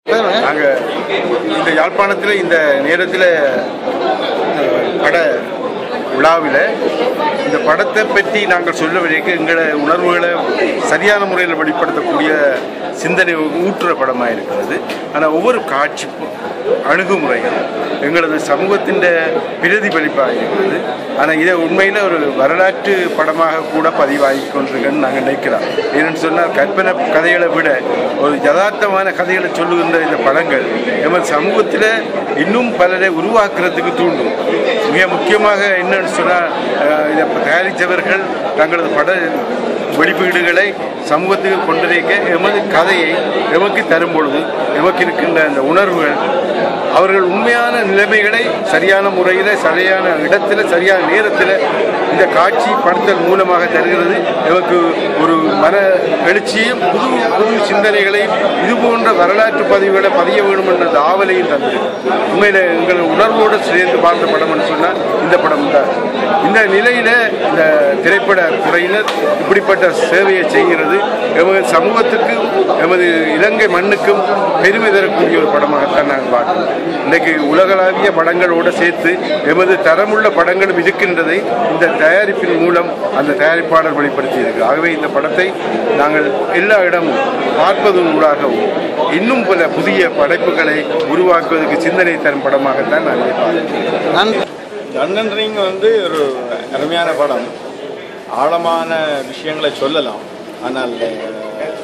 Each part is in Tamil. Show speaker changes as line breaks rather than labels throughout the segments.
நாங்கள் இந்த யாழ்ப்பாணத்தில் இந்த நேரத்தில் பட விழாவில் இந்த படத்தை பற்றி நாங்கள் சொல்ல வரைக்கும் எங்களை உணர்வுகளை சரியான முறையில் வெளிப்படுத்தக்கூடிய சிந்தனை ஊற்றுற படமாக இருக்கிறது ஆனால் ஒவ்வொரு காட்சி அணுகுமுறைகள் எங்களது சமூகத்தின் பிரதிபலிப்பாக இருக்கிறது ஆனால் இதை உண்மையில் ஒரு வரலாற்று படமாக கூட பதிவாகி கொண்டிருக்குன்னு நாங்கள் நினைக்கிறோம் ஏன்னு சொன்னால் கற்பனை கதைகளை விட ஒரு யதார்த்தமான கதைகளை சொல்லுகின்ற இந்த படங்கள் எமது சமூகத்தில் இன்னும் பலரை உருவாக்குறதுக்கு தூண்டும் மிக முக்கியமாக என்னன்னு சொன்னால் அஹ், இதை தயாரித்தவர்கள் தங்களது பட வெளிப்பீடுகளை சமூகத்துக்கு கொண்டிருக்க எமது கதையை எமக்கு தரும் பொழுது எமக்கு இருக்கின்ற அந்த உணர்வுகள் அவர்கள் உண்மையான நிலைமைகளை சரியான முறையில் சரியான இடத்துல சரியான நேரத்தில் இந்த காட்சி படுத்தல் மூலமாக தருகிறது எமக்கு ஒரு மன எழுச்சியும் புது புது சிந்தனைகளையும் இது போன்ற வரலாற்று பதிவுகளை பதிய வேண்டும் என்ற அந்த ஆவலையும் தந்தது உண்மையில் எங்கள் உணர்வோடு சேர்ந்து பார்த்த படம்னு சொன்னால் இந்த படம் தான் இந்த நிலையில் இந்த திரைப்பட துறையினர் இப்படிப்பட்ட சேவையை செய்கிறது எமது சமூகத்துக்கும் எமது இலங்கை மண்ணுக்கும் பெருமை தரக்கூடிய ஒரு படமாகத்தான் நாங்கள் பார்க்கிறோம் இன்றைக்கு உலகளாவிய படங்களோடு சேர்த்து எமது தரமுள்ள படங்களும் இருக்கின்றதை இந்த தயாரிப்பின் மூலம் அந்த தயாரிப்பாளர் வெளிப்படுத்தியிருக்கு ஆகவே இந்த படத்தை நாங்கள் எல்லா இடமும் பார்ப்பதன் ஊடாகவும் இன்னும் பல புதிய படைப்புகளை உருவாக்குவதற்கு சிந்தனை தரும் படமாகத்தான் நான் இதை பார்க்கிறேன்
நன்றி
லண்டன் ரிங் வந்து ஒரு அருமையான படம் ஆழமான விஷயங்களை சொல்லலாம் ஆனால் அஹ்,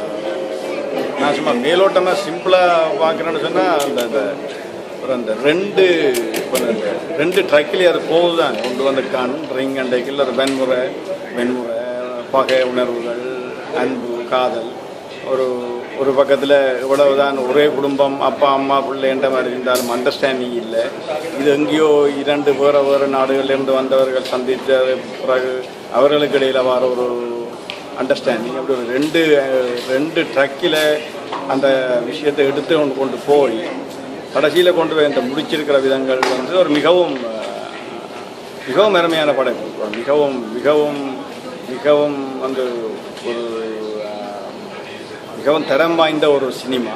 நான் சும்மா மேலோட்டமாக சிம்பிளாக பார்க்குறேன்னு சொன்னால் அந்த அந்த ஒரு அந்த ரெண்டு இப்ப அந்த ரெண்டு ட்ரக்கிலே அது போகுதுதான் கொண்டு வந்து கான் ரிங் அண்டைக்கில் ஒரு வெண்முறை வெண்முறை பகை உணர்வுகள் அன்பு காதல் ஒரு ஒரு பக்கத்தில் இவ்வளவுதான் ஒரே குடும்பம் அப்பா அம்மா பிள்ளைன்ற மாதிரி இருந்தாலும் அண்டர்ஸ்டாண்டிங் இல்லை இது எங்கேயோ இரண்டு வேறு வேறு நாடுகளிலிருந்து வந்தவர்கள் சந்தித்த பிறகு அவர்களுக்கு இடையில் வர ஒரு அண்டர்ஸ்டாண்டிங் அப்படி ஒரு ரெண்டு அஹ், ரெண்டு ட்ரக்கில் அந்த விஷயத்தை எடுத்து கொண்டு கொண்டு போய் கடைசியில் கொண்டு போய் அந்த முடிச்சிருக்கிற விதங்கள் வந்து ஒரு மிகவும் அஹ், மிகவும் அருமையான படைப்பு ஒரு மிகவும் மிகவும் மிகவும் வந்து ஒரு அஹ், மிகவும் தரம் வாய்ந்த ஒரு சினிமா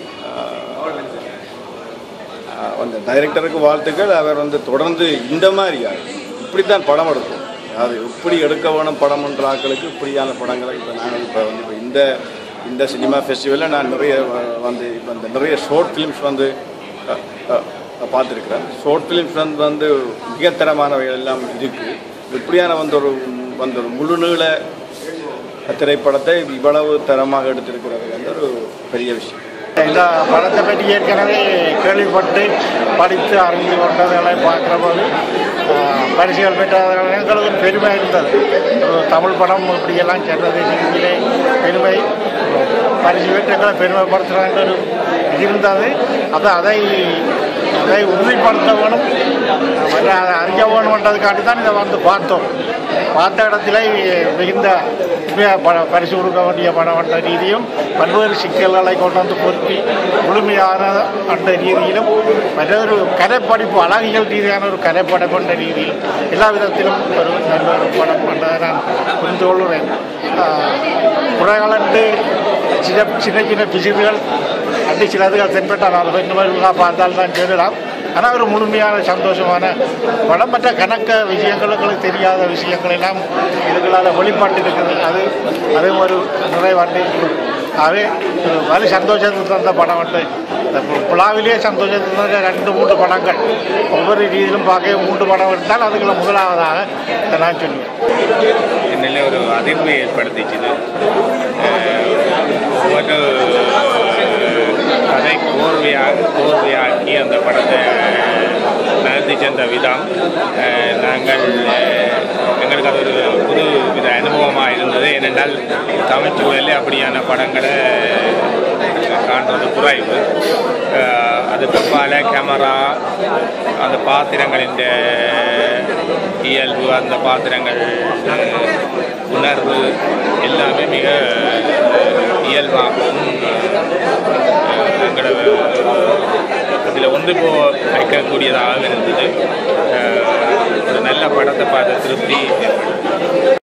அஹ், அஹ், அந்த டைரக்டருக்கு வாழ்த்துக்கள் அவர் வந்து தொடர்ந்து இந்த மாதிரி இப்படி தான் படம் எடுக்கும் அது இப்படி எடுக்க வேணும் படம்ன்ற ஆட்களுக்கு இப்படியான படங்களை இப்போ நாங்கள் இப்போ வந்து இப்போ இந்த இந்த சினிமா ஃபெஸ்டிவலில் நான் நிறைய அஹ், வந்து இப்போ இந்த நிறைய ஷார்ட் ஃபிலிம்ஸ் வந்து அஹ், அஹ், பார்த்துருக்குறேன் ஷார்ட் ஃபிலிம்ஸ் வந்து வந்து மிகத்தரமானவைகள் எல்லாம் இருக்குது இப்படியான வந்து ஒரு வந்து ஒரு முழு நீள திரைப்படத்தை இவ்வளவு தரமாக எடுத்திருக்கிறது வந்து ஒரு பெரிய விஷயம்
இந்த படத்தை பற்றி ஏற்கனவே கேள்விப்பட்டு படித்து அறிந்து கொண்டதுகளை பார்க்குற போது ஆஹ், பரிசுகள் பெற்றவர்கள் எங்களுக்கு ஒரு பெருமை இருந்தது ஒரு தமிழ் படம் இப்படியெல்லாம் சர்வதேச ரீதியிலே பெருமை பரிசு பெற்று எங்களை பெருமைப்படுத்துகிற ஒரு இது இருந்தது அது அதை அதை உறுதிப்படுத்த வேணும் மற்ற அதை அறிய வேணுன்றதுக்காண்டி தான் இதை வந்து பார்த்தோம் பார்த்த இடத்துல மிகுந்த உண்மையா ப- பரிசு கொடுக்க வேண்டிய படம் என்ற ரீதியும் பல்வேறு சிக்கல்களை கொண்டு வந்து பொருத்தி முழுமையான அந்த ரீதியிலும் மற்றொரு கலைப்படைப்பு அழகியல் ரீதியான ஒரு கலைப்படைப்பு என்ற ரீதியிலும் எல்லா விதத்திலும் ஒரு நல்ல ஒரு படம் என்றதை நான் புரிந்து கொள்கிறேன் ஆஹ், குறைகளண்டு சின்ன சின்ன சின்ன பிசிறுகள் அண்டு சிலதுகள் தென்பட்டால் அதை கொஞ்சமாக பார்த்தால் தான் சொல்லலாம் ஆனால் ஒரு முழுமையான சந்தோஷமான படம் மற்ற கணக்க விஷயங்கள் எங்களுக்கு தெரியாத விஷயங்கள் எல்லாம் இதுகளால் வெளிப்பாட்டு இருக்குது அது அதுவும் ஒரு நிறைவாண்டு ஆகவே ஒரு வலி சந்தோஷத்தை தந்த படம் வந்து இந்த பு- புலாவிலேயே சந்தோஷத்தை தந்த ரெண்டு மூன்று படங்கள் ஒவ்வொரு ரீதியிலும் பார்க்க மூன்று படம் எடுத்தால் அதுக்குள்ள முதலாவதாக இதை நான் சொல்லுவேன்
என்னில் ஒரு அதிர்வை ஏற்படுத்திச்சுது அஹ் ஒவ்வொரு கதை கோர்வையாக கோர்வையாக்கி அந்த படத்தை நடத்தி சென்ற விதம் அஹ் நாங்கள் அஹ், எங்களுக்கு அது ஒரு புது வித அனுபவமாக இருந்தது ஏனென்றால் தமிழ் சூழலில் அப்படியான படங்களை காண்றது குறைவு அஹ் அதுக்கு அப்பால கேமரா அந்த பாத்திரங்களின் இயல்பு அந்த பாத்திரங்கள் அஹ், உணர்வு எல்லாமே மிக இயல்பாகவும் அஹ், எங்களை இதில் ஒன்று போ வைக்கக்கூடியதாக இருந்தது அஹ், ஒரு நல்ல படத்தை பார்த்த திருப்தி ஏற்பட்டது